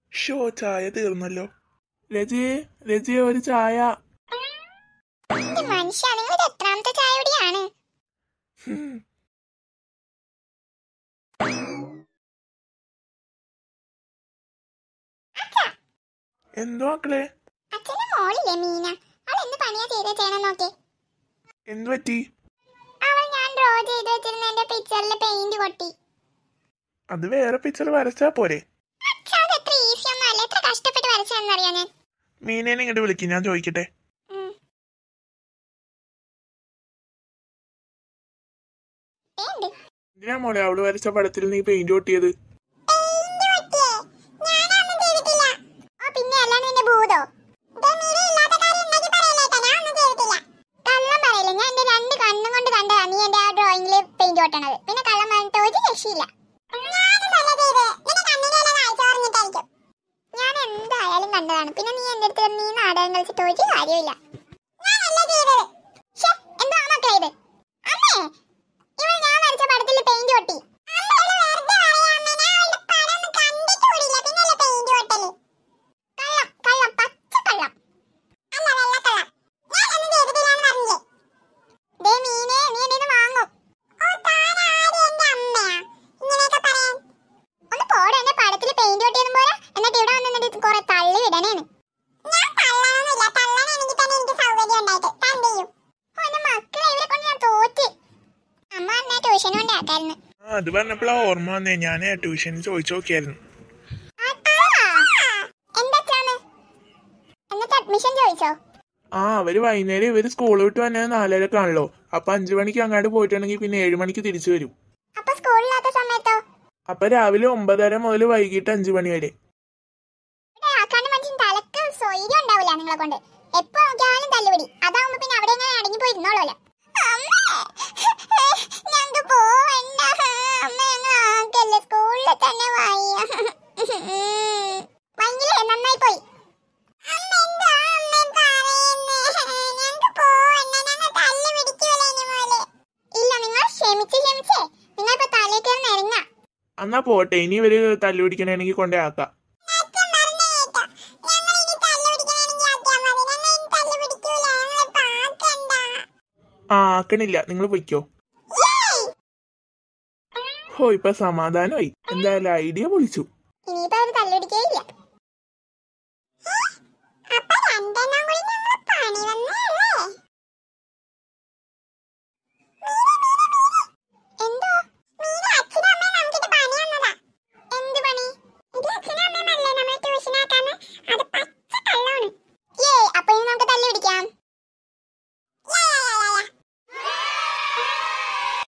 Show ചായ തീർന്നല്ലോ രജിയെ രജിയെ ഒരു ചായ എന്റെ മനുഷ്യ നിങ്ങൾ ഇത് എത്രാമത്തെ ചായ കുടിയാണ് ഹും. എന്തോ മക്കളെ അച്ഛന്റെ മോളില്ലേ മീന അവൾ എന്ത് പണിയാ ചെയ്ത് ചെയ്യണം നോക്കി എന്തു പറ്റി അവൾ ഞാൻ ഡ്രോ ചെയ്ത് വെച്ചിരുന്ന എന്റെ പിക്ചറിൽ പെയിന്റ് കൊട്ടി അത് വേറെ പിക്ചർ വരച്ചാ പോരെ അച്ഛാ അത് എത്ര ഈസി ഒന്നും അല്ല എത്ര കഷ്ടപ്പെട്ട് വരച്ചതെന്നറിയോ ഞാൻ മീനേനെ ഇങ്ങോട്ട് വിളിക്കും ഞാൻ ചോദിക്കട്ടെ ഉം. ഏണ്ട്? എന്തിനാ മോളെ അവള് വരച്ച പടത്തിൽ നീ പെയിന്റ് ഒട്ടിയത് പെയിന്റ് കൊട്ടിയേ? ഞാനതൊന്നും ചെയ്തിട്ടില്ല. ഓ, പിന്നെ അല്ലാണ്ട് നിന്റെ ഭൂതോ? ദേ മീര ഇല്ലാത്ത കാര്യം ഉണ്ടാക്കി പറയല്ലേ കേട്ടോ, ഞാനൊന്നും ചെയ്തിട്ടില്ല. കള്ളം പറയില്ല, ഞാൻ എന്റെ രണ്ട് കണ്ണും കൊണ്ട് കണ്ടതാ നീ എന്റെ ആ ഡ്രോയിങ്ങില് പെയിന്റ് കൊട്ടണത് പിന്നെ കള്ളം പറഞ്ഞിട്ട് ഒരു രക്ഷയില്ല ഞാൻ എന്തായാലും കണ്ടതാണ് പിന്നെ നീ എന്റെ അടുത്ത് നീ നാടകം കളിച്ചിട്ട് ഒരു കാര്യമില്ല ശ്ശെ, എന്താ ആ മക്കളെ ഇത്? അമ്മേ, ഇവൾ ഞാൻ വരച്ച പടത്തിൽ പെയിന്റ് കൊട്ടി കള്ളം കള്ളം പച്ചക്കള്ളം ദേ മീനെ നീ എന്നെ വാങ്ങും ഒന്ന് പോടെ എന്റെ പടത്തിൽ പെയിന്റ് കൊട്ടിയൊന്നും പോരാ എന്നിട്ട് ഇവിടെ വന്ന് എന്നിട്ട് കുറെ തള്ളി വിടണേന്ന് ഓന്റെ മക്കളെ ഇവരെ കൊണ്ട് ഞാൻ തോറ്റ് അമ്മ എന്നെ ട്യൂഷൻ കൊണ്ടാക്കായിരുന്നു ആ അത് പറഞ്ഞപ്പോഴാ ഓർമ്മ വന്നേ ഞാൻ ട്യൂഷന് ചോദിച്ചു നോക്കിയായിരുന്നു എന്താച്ചാണ് എന്നിട്ട് അഡ്മിഷൻ ചോദിച്ചോ ആ അവര് വൈകുന്നേരം ഇവര് സ്കൂൾ വിട്ട് വന്നത് നാലരക്കാണല്ലോ അപ്പൊ അഞ്ചു മണിക്ക് അങ്ങോട്ട് പോയിട്ടുണ്ടെങ്കിൽ പിന്നെ ഏഴു മണിക്ക് തിരിച്ചു വരും അപ്പൊ സ്കൂളില്ലാത്ത സമയത്തോ അപ്പൊ രാവിലെ ഒമ്പതര മുതൽ വൈകിട്ട് അഞ്ചു മണി വരെ ഇവിടെ ആക്കാണ്ട് മനുഷ്യൻ തലക്ക് സ്വൈര്യം ഉണ്ടാവില്ല നിങ്ങളെ കൊണ്ട് എപ്പോ നോക്കിയാലും തല്ലുപിടി അതാവുമ്പോ പിന്നെ അവിടെ എങ്ങനെ അടങ്ങി പോയിരുന്നോളൂല്ലോ ഞങ്ങക്ക് പോവണ്ട അമ്മ ഞങ്ങൾ ആക്കല്ലേ സ്കൂളിൽ തന്നെ വയ്യ വൈകില്ലേ നന്നായി പോയി ഇല്ല നിങ്ങൾ ക്ഷമിച്ച് ക്ഷമിച്ചേ നിങ്ങൾ ഇപ്പൊ തലേ കയറി നിരങ്ങ എന്നാ പോട്ടെ ഇനി ഇവര് തല്ലുപിടിക്കണമെങ്കിൽ കൊണ്ടേ ആക്കാം ആ ആക്കണില്ല നിങ്ങൾ പൊയ്ക്കോ ഹോ ഇപ്പൊ സമാധാനമായി എന്തായാലും ഐഡിയ പൊളിച്ചു ഇനിയിപ്പോ അവര് തല്ലുപിടിക്കേയില്ല അപ്പൊ രണ്ടെണ്ണം കൂടി ഞങ്ങൾ പണി വന്നല്ലേ